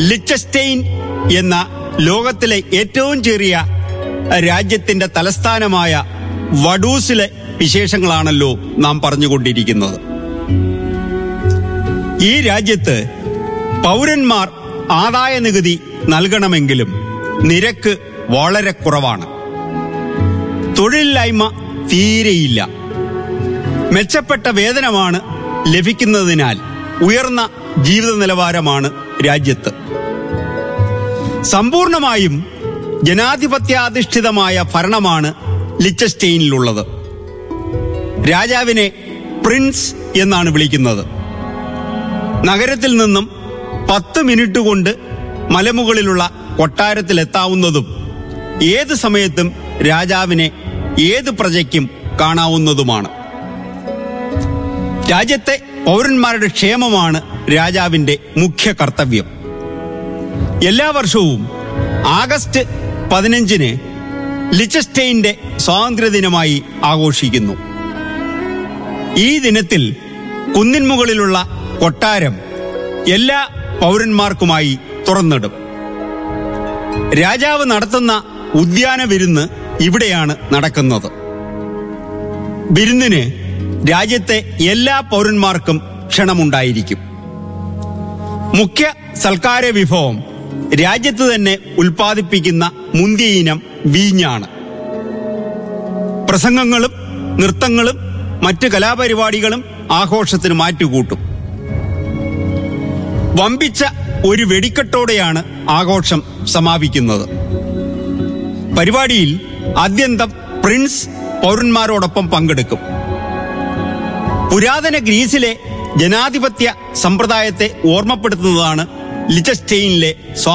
ലിച്ചസ്റ്റെയിൻ എന്ന ലോകത്തിലെ ഏറ്റവും ചെറിയ രാജ്യത്തിന്റെ തലസ്ഥാനമായ വഡൂസിലെ വിശേഷങ്ങളാണല്ലോ നാം പറഞ്ഞുകൊണ്ടിരിക്കുന്നത് ഈ രാജ്യത്ത് പൗരന്മാർ ആദായ നികുതി നൽകണമെങ്കിലും നിരക്ക് വളരെ കുറവാണ് തൊഴിലില്ലായ്മ തീരെയില്ല മെച്ചപ്പെട്ട വേതനമാണ് ലഭിക്കുന്നതിനാൽ ഉയർന്ന ജീവിത നിലവാരമാണ് രാജ്യത്ത് സമ്പൂർണമായും ജനാധിപത്യാധിഷ്ഠിതമായ ഭരണമാണ് ലിച്ചസ്റ്റെയിനിലുള്ളത് രാജാവിനെ പ്രിൻസ് എന്നാണ് വിളിക്കുന്നത് നഗരത്തിൽ നിന്നും പത്ത് മിനിറ്റ് കൊണ്ട് മലമുകളിലുള്ള കൊട്ടാരത്തിലെത്താവുന്നതും ഏത് സമയത്തും രാജാവിനെ ഏത് പ്രജയ്ക്കും കാണാവുന്നതുമാണ് രാജ്യത്തെ പൗരന്മാരുടെ ക്ഷേമമാണ് രാജാവിന്റെ മുഖ്യ കർത്തവ്യം എല്ലാ വർഷവും ആഗസ്റ്റ് പതിനഞ്ചിന് ലിച്ചസ്റ്റെയിന്റെ സ്വാതന്ത്ര്യദിനമായി ആഘോഷിക്കുന്നു ഈ ദിനത്തിൽ കുന്നിൻമുകളിലുള്ള കൊട്ടാരം എല്ലാ പൗരന്മാർക്കുമായി തുറന്നിടും രാജാവ് നടത്തുന്ന ഉദ്യാന വിരുന്ന് ഇവിടെയാണ് നടക്കുന്നത് വിരുന്നിന് രാജ്യത്തെ എല്ലാ പൗരന്മാർക്കും ക്ഷണമുണ്ടായിരിക്കും മുഖ്യ സൽക്കാര വിഭവം രാജ്യത്ത് തന്നെ ഉൽപ്പാദിപ്പിക്കുന്ന മുന്തിയ ഇനം വീഞ്ഞാണ് പ്രസംഗങ്ങളും നൃത്തങ്ങളും മറ്റ് കലാപരിപാടികളും ആഘോഷത്തിന് മാറ്റുകൂട്ടും വമ്പിച്ച ഒരു വെടിക്കെട്ടോടെയാണ് ആഘോഷം സമാപിക്കുന്നത് പരിപാടിയിൽ ആദ്യന്തം പ്രിൻസ് പൗരന്മാരോടൊപ്പം പങ്കെടുക്കും പുരാതന ഗ്രീസിലെ ജനാധിപത്യ സമ്പ്രദായത്തെ ഓർമ്മപ്പെടുത്തുന്നതാണ് ലിച്ചസ്റ്റെയിനിലെ